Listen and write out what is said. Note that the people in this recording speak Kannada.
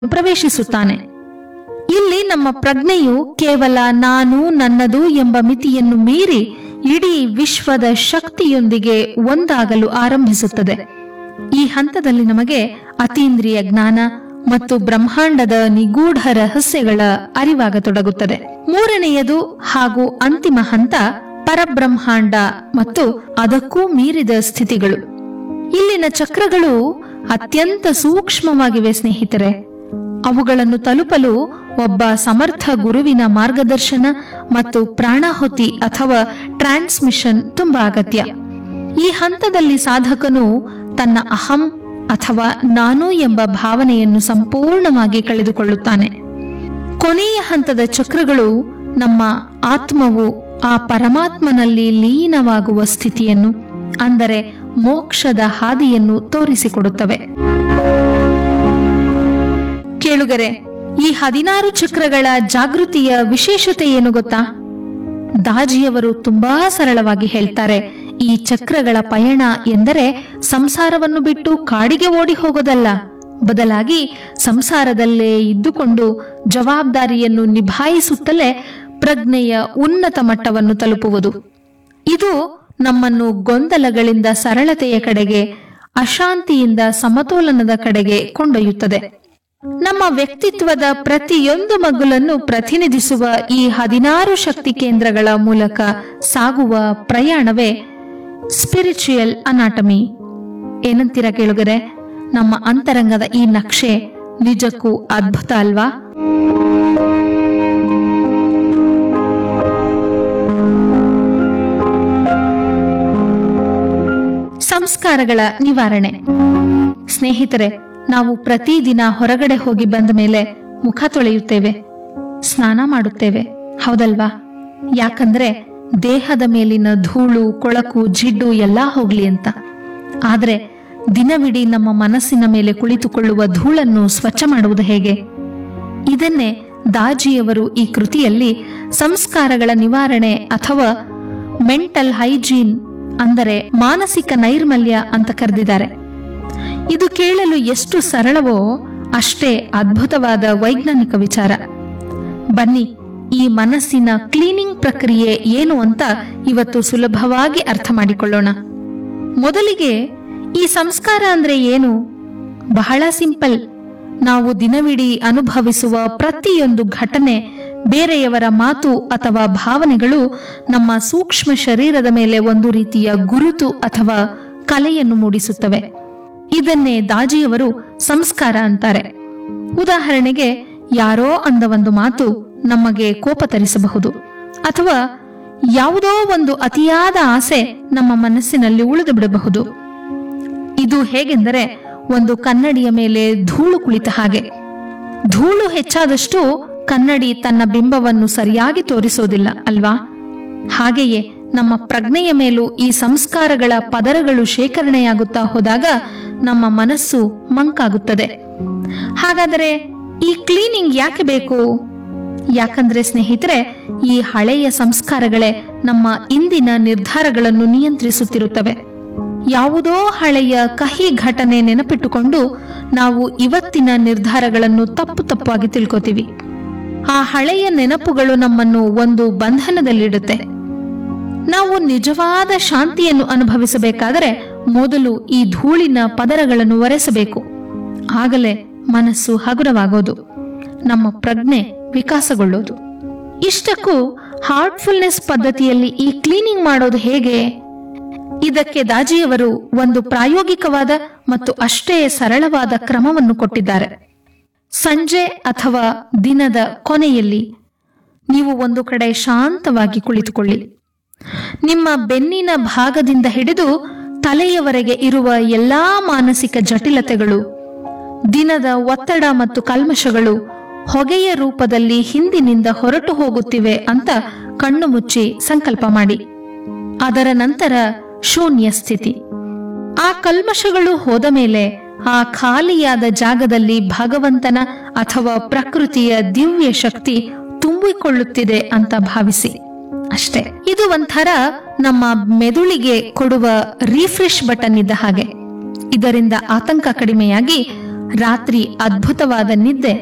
ಪ್ರವೇಶಿಸುತ್ತಾನೆ ಇಲ್ಲಿ ನಮ್ಮ ಪ್ರಜ್ಞೆಯು ಕೇವಲ ನಾನು ನನ್ನದು ಎಂಬ ಮಿತಿಯನ್ನು ಮೀರಿ ಇಡೀ ವಿಶ್ವದ ಶಕ್ತಿಯೊಂದಿಗೆ ಒಂದಾಗಲು ಆರಂಭಿಸುತ್ತದೆ ಈ ಹಂತದಲ್ಲಿ ನಮಗೆ ಅತೀಂದ್ರಿಯ ಜ್ಞಾನ ಮತ್ತು ಬ್ರಹ್ಮಾಂಡದ ನಿಗೂಢ ರಹಸ್ಯಗಳ ಅರಿವಾಗತೊಡಗುತ್ತದೆ ಮೂರನೆಯದು ಹಾಗೂ ಅಂತಿಮ ಹಂತ ಪರಬ್ರಹ್ಮಾಂಡ ಮತ್ತು ಅದಕ್ಕೂ ಮೀರಿದ ಸ್ಥಿತಿಗಳು ಇಲ್ಲಿನ ಚಕ್ರಗಳು ಅತ್ಯಂತ ಸೂಕ್ಷ್ಮವಾಗಿವೆ ಸ್ನೇಹಿತರೆ ಅವುಗಳನ್ನು ತಲುಪಲು ಒಬ್ಬ ಸಮರ್ಥ ಗುರುವಿನ ಮಾರ್ಗದರ್ಶನ ಮತ್ತು ಪ್ರಾಣಾಹುತಿ ಅಥವಾ ಟ್ರಾನ್ಸ್ಮಿಷನ್ ತುಂಬಾ ಅಗತ್ಯ ಈ ಹಂತದಲ್ಲಿ ಸಾಧಕನು ತನ್ನ ಅಹಂ ಅಥವಾ ನಾನು ಎಂಬ ಭಾವನೆಯನ್ನು ಸಂಪೂರ್ಣವಾಗಿ ಕಳೆದುಕೊಳ್ಳುತ್ತಾನೆ ಕೊನೆಯ ಹಂತದ ಚಕ್ರಗಳು ನಮ್ಮ ಆತ್ಮವು ಆ ಪರಮಾತ್ಮನಲ್ಲಿ ಲೀನವಾಗುವ ಸ್ಥಿತಿಯನ್ನು ಅಂದರೆ ಮೋಕ್ಷದ ಹಾದಿಯನ್ನು ತೋರಿಸಿಕೊಡುತ್ತವೆ ಕೇಳುಗರೆ ಈ ಹದಿನಾರು ಚಕ್ರಗಳ ಜಾಗೃತಿಯ ವಿಶೇಷತೆ ಏನು ಗೊತ್ತಾ ದಾಜಿಯವರು ತುಂಬಾ ಸರಳವಾಗಿ ಹೇಳ್ತಾರೆ ಈ ಚಕ್ರಗಳ ಪಯಣ ಎಂದರೆ ಸಂಸಾರವನ್ನು ಬಿಟ್ಟು ಕಾಡಿಗೆ ಓಡಿ ಹೋಗೋದಲ್ಲ ಬದಲಾಗಿ ಸಂಸಾರದಲ್ಲೇ ಇದ್ದುಕೊಂಡು ಜವಾಬ್ದಾರಿಯನ್ನು ನಿಭಾಯಿಸುತ್ತಲೇ ಪ್ರಜ್ಞೆಯ ಉನ್ನತ ಮಟ್ಟವನ್ನು ತಲುಪುವುದು ಇದು ನಮ್ಮನ್ನು ಗೊಂದಲಗಳಿಂದ ಸರಳತೆಯ ಕಡೆಗೆ ಅಶಾಂತಿಯಿಂದ ಸಮತೋಲನದ ಕಡೆಗೆ ಕೊಂಡೊಯ್ಯುತ್ತದೆ ನಮ್ಮ ವ್ಯಕ್ತಿತ್ವದ ಪ್ರತಿಯೊಂದು ಮಗ್ಗುಲನ್ನು ಪ್ರತಿನಿಧಿಸುವ ಈ ಹದಿನಾರು ಶಕ್ತಿ ಕೇಂದ್ರಗಳ ಮೂಲಕ ಸಾಗುವ ಪ್ರಯಾಣವೇ ಸ್ಪಿರಿಚುಯಲ್ ಅನಾಟಮಿ ಏನಂತೀರ ಕೇಳುಗರೆ ನಮ್ಮ ಅಂತರಂಗದ ಈ ನಕ್ಷೆ ನಿಜಕ್ಕೂ ಅದ್ಭುತ ಅಲ್ವಾ ಸಂಸ್ಕಾರಗಳ ನಿವಾರಣೆ ಸ್ನೇಹಿತರೆ ನಾವು ಪ್ರತಿದಿನ ಹೊರಗಡೆ ಹೋಗಿ ಬಂದ ಮೇಲೆ ಮುಖ ತೊಳೆಯುತ್ತೇವೆ ಸ್ನಾನ ಮಾಡುತ್ತೇವೆ ಹೌದಲ್ವಾ ಯಾಕಂದ್ರೆ ದೇಹದ ಮೇಲಿನ ಧೂಳು ಕೊಳಕು ಜಿಡ್ಡು ಎಲ್ಲಾ ಹೋಗ್ಲಿ ಅಂತ ಆದ್ರೆ ದಿನವಿಡೀ ನಮ್ಮ ಮನಸ್ಸಿನ ಮೇಲೆ ಕುಳಿತುಕೊಳ್ಳುವ ಧೂಳನ್ನು ಸ್ವಚ್ಛ ಮಾಡುವುದು ಹೇಗೆ ಇದನ್ನೇ ದಾಜಿಯವರು ಈ ಕೃತಿಯಲ್ಲಿ ಸಂಸ್ಕಾರಗಳ ನಿವಾರಣೆ ಅಥವಾ ಮೆಂಟಲ್ ಹೈಜೀನ್ ಅಂದರೆ ಮಾನಸಿಕ ನೈರ್ಮಲ್ಯ ಅಂತ ಕರೆದಿದ್ದಾರೆ ಇದು ಕೇಳಲು ಎಷ್ಟು ಸರಳವೋ ಅಷ್ಟೇ ಅದ್ಭುತವಾದ ವೈಜ್ಞಾನಿಕ ವಿಚಾರ ಬನ್ನಿ ಈ ಮನಸ್ಸಿನ ಕ್ಲೀನಿಂಗ್ ಪ್ರಕ್ರಿಯೆ ಏನು ಅಂತ ಇವತ್ತು ಸುಲಭವಾಗಿ ಅರ್ಥ ಮಾಡಿಕೊಳ್ಳೋಣ ಮೊದಲಿಗೆ ಈ ಸಂಸ್ಕಾರ ಅಂದ್ರೆ ಏನು ಬಹಳ ಸಿಂಪಲ್ ನಾವು ದಿನವಿಡೀ ಅನುಭವಿಸುವ ಪ್ರತಿಯೊಂದು ಘಟನೆ ಬೇರೆಯವರ ಮಾತು ಅಥವಾ ಭಾವನೆಗಳು ನಮ್ಮ ಸೂಕ್ಷ್ಮ ಶರೀರದ ಮೇಲೆ ಒಂದು ರೀತಿಯ ಗುರುತು ಅಥವಾ ಕಲೆಯನ್ನು ಮೂಡಿಸುತ್ತವೆ ಇದನ್ನೇ ದಾಜಿಯವರು ಸಂಸ್ಕಾರ ಅಂತಾರೆ ಉದಾಹರಣೆಗೆ ಯಾರೋ ಅಂದ ಒಂದು ಮಾತು ನಮಗೆ ಕೋಪ ತರಿಸಬಹುದು ಅಥವಾ ಯಾವುದೋ ಒಂದು ಅತಿಯಾದ ಆಸೆ ನಮ್ಮ ಮನಸ್ಸಿನಲ್ಲಿ ಉಳಿದು ಬಿಡಬಹುದು ಇದು ಹೇಗೆಂದರೆ ಒಂದು ಕನ್ನಡಿಯ ಮೇಲೆ ಧೂಳು ಕುಳಿತ ಹಾಗೆ ಧೂಳು ಹೆಚ್ಚಾದಷ್ಟು ಕನ್ನಡಿ ತನ್ನ ಬಿಂಬವನ್ನು ಸರಿಯಾಗಿ ತೋರಿಸೋದಿಲ್ಲ ಅಲ್ವಾ ಹಾಗೆಯೇ ನಮ್ಮ ಪ್ರಜ್ಞೆಯ ಮೇಲೂ ಈ ಸಂಸ್ಕಾರಗಳ ಪದರಗಳು ಶೇಖರಣೆಯಾಗುತ್ತಾ ಹೋದಾಗ ನಮ್ಮ ಮನಸ್ಸು ಮಂಕಾಗುತ್ತದೆ ಹಾಗಾದರೆ ಈ ಕ್ಲೀನಿಂಗ್ ಯಾಕೆ ಬೇಕು ಯಾಕಂದ್ರೆ ಸ್ನೇಹಿತರೆ ಈ ಹಳೆಯ ಸಂಸ್ಕಾರಗಳೇ ನಮ್ಮ ಇಂದಿನ ನಿರ್ಧಾರಗಳನ್ನು ನಿಯಂತ್ರಿಸುತ್ತಿರುತ್ತವೆ ಯಾವುದೋ ಹಳೆಯ ಕಹಿ ಘಟನೆ ನೆನಪಿಟ್ಟುಕೊಂಡು ನಾವು ಇವತ್ತಿನ ನಿರ್ಧಾರಗಳನ್ನು ತಪ್ಪು ತಪ್ಪಾಗಿ ತಿಳ್ಕೊತೀವಿ ಆ ಹಳೆಯ ನೆನಪುಗಳು ನಮ್ಮನ್ನು ಒಂದು ಬಂಧನದಲ್ಲಿಡುತ್ತೆ ನಾವು ನಿಜವಾದ ಶಾಂತಿಯನ್ನು ಅನುಭವಿಸಬೇಕಾದರೆ ಮೊದಲು ಈ ಧೂಳಿನ ಪದರಗಳನ್ನು ಒರೆಸಬೇಕು ಆಗಲೇ ಮನಸ್ಸು ಹಗುರವಾಗೋದು ನಮ್ಮ ಪ್ರಜ್ಞೆ ವಿಕಾಸಗೊಳ್ಳೋದು ಇಷ್ಟಕ್ಕೂ ಹಾರ್ಟ್ಫುಲ್ನೆಸ್ ಪದ್ಧತಿಯಲ್ಲಿ ಈ ಕ್ಲೀನಿಂಗ್ ಮಾಡೋದು ಹೇಗೆ ಇದಕ್ಕೆ ದಾಜಿಯವರು ಒಂದು ಪ್ರಾಯೋಗಿಕವಾದ ಮತ್ತು ಅಷ್ಟೇ ಸರಳವಾದ ಕ್ರಮವನ್ನು ಕೊಟ್ಟಿದ್ದಾರೆ ಸಂಜೆ ಅಥವಾ ದಿನದ ಕೊನೆಯಲ್ಲಿ ನೀವು ಒಂದು ಕಡೆ ಶಾಂತವಾಗಿ ಕುಳಿತುಕೊಳ್ಳಿ ನಿಮ್ಮ ಬೆನ್ನಿನ ಭಾಗದಿಂದ ಹಿಡಿದು ತಲೆಯವರೆಗೆ ಇರುವ ಎಲ್ಲಾ ಮಾನಸಿಕ ಜಟಿಲತೆಗಳು ದಿನದ ಒತ್ತಡ ಮತ್ತು ಕಲ್ಮಶಗಳು ಹೊಗೆಯ ರೂಪದಲ್ಲಿ ಹಿಂದಿನಿಂದ ಹೊರಟು ಹೋಗುತ್ತಿವೆ ಅಂತ ಕಣ್ಣು ಮುಚ್ಚಿ ಸಂಕಲ್ಪ ಮಾಡಿ ಅದರ ನಂತರ ಶೂನ್ಯ ಸ್ಥಿತಿ ಆ ಕಲ್ಮಶಗಳು ಹೋದ ಮೇಲೆ ಆ ಖಾಲಿಯಾದ ಜಾಗದಲ್ಲಿ ಭಗವಂತನ ಅಥವಾ ಪ್ರಕೃತಿಯ ದಿವ್ಯ ಶಕ್ತಿ ತುಂಬಿಕೊಳ್ಳುತ್ತಿದೆ ಅಂತ ಭಾವಿಸಿ ಅಷ್ಟೇ ಇದು ಒಂಥರ ನಮ್ಮ ಮೆದುಳಿಗೆ ಕೊಡುವ ರಿಫ್ರೆಶ್ ಬಟನ್ ಇದ್ದ ಹಾಗೆ ಇದರಿಂದ ಆತಂಕ ಕಡಿಮೆಯಾಗಿ ರಾತ್ರಿ ಅದ್ಭುತವಾದ ನಿದ್ದೆ